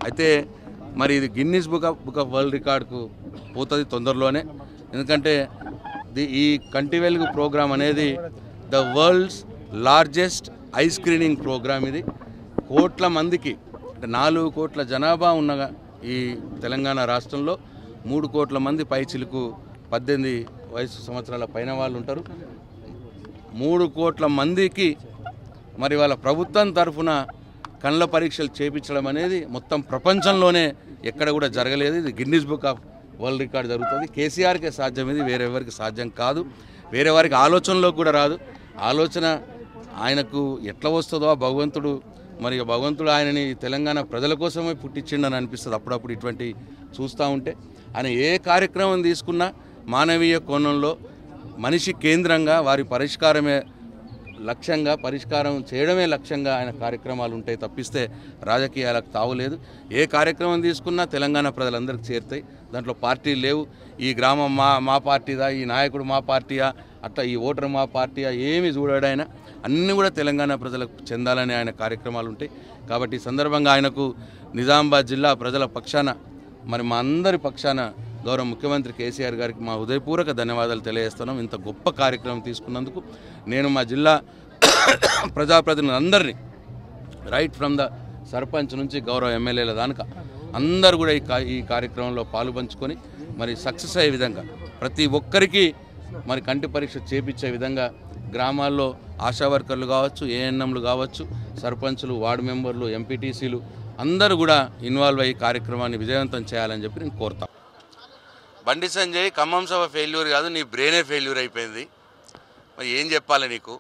అయితే మరి ఇది Guinness book of book of world రికార్డ్కు పోతుంది తొందరలోనే ఎందుకంటే ది ఈ కంటి వెలుగు ప్రోగ్రామ్ అనేది the world's largest eye screening programme ఇది కోట్ల మందికి అంటే నాలుగు కోట్ల జనాభా ఉన్న ఈ తెలంగాణ రాష్ట్రంలో మూడు కోట్ల మంది పై చిలుకు పద్దెనిమిది వయసు సంవత్సరాల పైన వాళ్ళు ఉంటారు మూడు కోట్ల మందికి మరి వాళ్ళ ప్రభుత్వం తరఫున కళ్ళ పరీక్షలు చేపించడం అనేది మొత్తం ప్రపంచంలోనే ఎక్కడ కూడా జరగలేదు ఇది Guinness book of world record జరుగుతుంది కేసీఆర్కే సాధ్యం ఇది వేరే ఎవరికి సాధ్యం కాదు వేరే వారికి ఆలోచనలో కూడా రాదు ఆలోచన ఆయనకు ఎట్లా వస్తుందో ఆ భగవంతుడు మరి ఆ భగవంతుడు ఆయనని తెలంగాణ ప్రజల కోసమే పుట్టించిండని అనిపిస్తుంది అప్పుడప్పుడు ఇటువంటి చూస్తూ ఉంటే ఆయన ఏ కార్యక్రమం తీసుకున్నా మానవీయ కోణంలో మనిషి కేంద్రంగా వారి పరిష్కారమే లక్ష్యంగా పరిష్కారం చేయడమే లక్ష్యంగా ఆయన కార్యక్రమాలు ఉంటాయి తప్పిస్తే రాజకీయాలకు తావులేదు ఏ కార్యక్రమం తీసుకున్నా తెలంగాణ ప్రజలందరికీ చేరుతాయి దాంట్లో పార్టీలు లేవు ఈ గ్రామం మా మా పార్టీదా ఈ నాయకుడు మా పార్టీయా అట్లా ఈ ఓటర్ మా పార్టీయా ఏమి చూడాడు ఆయన అన్నీ కూడా తెలంగాణ ప్రజలకు చెందాలని ఆయన కార్యక్రమాలు ఉంటాయి కాబట్టి ఈ సందర్భంగా ఆయనకు నిజామాబాద్ జిల్లా ప్రజల పక్షాన మరి మా అందరి పక్షాన గౌరవ ముఖ్యమంత్రి కేసీఆర్ గారికి మా హృదయపూర్వక ధన్యవాదాలు తెలియజేస్తున్నాం ఇంత గొప్ప కార్యక్రమం తీసుకున్నందుకు నేను మా జిల్లా ప్రజాప్రతినిధులందరినీ రైట్ ఫ్రమ్ ద సర్పంచ్ నుంచి గౌరవ ఎమ్మెల్యేల దానిక అందరూ కూడా ఈ కా- ఈ కార్యక్రమంలో పాలు పంచుకొని మరి సక్సెస్ అయ్యే విధంగా ప్రతి ఒక్కరికి మరి కంటి పరీక్ష చేపించే విధంగా గ్రామాల్లో ఆశా వర్కర్లు కావచ్చు ఏఎన్ఎంలు కావచ్చు సర్పంచులు వార్డు మెంబర్లు ఎంపీటీసీలు అందరూ కూడా ఇన్వాల్వ్ అయ్యి కార్యక్రమాన్ని విజయవంతం చేయాలని చెప్పి నేను కోరుతాను బండి సంజయ్ ఖమ్మం సభ ఫెయిల్యూర్ కాదు నీ బ్రెయినే ఫెయిల్యూర్ అయిపోయింది మరి ఏం చెప్పాలి నీకు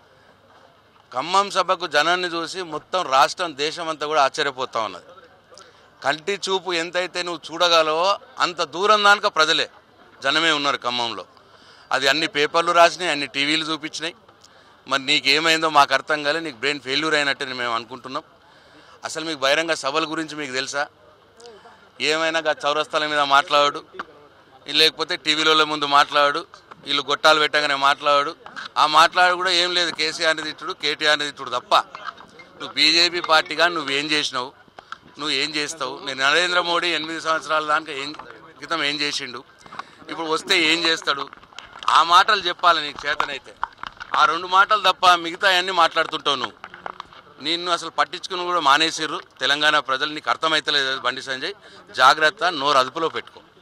ఖమ్మం సభకు జనాన్ని చూసి మొత్తం రాష్ట్రం దేశం అంతా కూడా ఆశ్చర్యపోతా ఉన్నది కంటి చూపు ఎంతైతే నువ్వు చూడగలవో అంత దూరం దానిక ప్రజలే జనమే ఉన్నారు ఖమ్మంలో అది అన్ని పేపర్లు రాసినాయి అన్ని టీవీలు చూపించినాయి మరి నీకేమైందో మాకు అర్థం కాలే నీకు బ్రెయిన్ ఫెయిల్యూర్ అయినట్టు మేము అనుకుంటున్నాం అసలు మీకు బహిరంగ సభల గురించి మీకు తెలుసా ఏమైనా గా చౌరస్తాల మీద మాట్లాడు లేకపోతే టీవీలలో ముందు మాట్లాడు వీళ్ళు గొట్టాలు పెట్టగానే మాట్లాడు ఆ మాట్లాడు కూడా ఏం లేదు కేసీఆర్ని తిట్టుడు కేటీఆర్ని తిట్టుడు తప్ప నువ్వు బీజేపీ పార్టీగా నువ్వేం చేసినావు నువ్వు ఏం చేస్తావు నేను నరేంద్ర మోడీ ఎనిమిది సంవత్సరాల దాకా ఏం క్రితం ఏం చేసిండు ఇప్పుడు వస్తే ఏం చేస్తాడు ఆ మాటలు చెప్పాలి నీకు చేతనైతే ఆ రెండు మాటలు తప్ప మిగతా అన్నీ మాట్లాడుతుంటావు నువ్వు నిన్ను అసలు పట్టించుకుని కూడా మానేసిర్రు తెలంగాణ ప్రజలు నీకు అర్థమైతలేదు బండి సంజయ్ జాగ్రత్త నోరు అదుపులో పెట్టుకో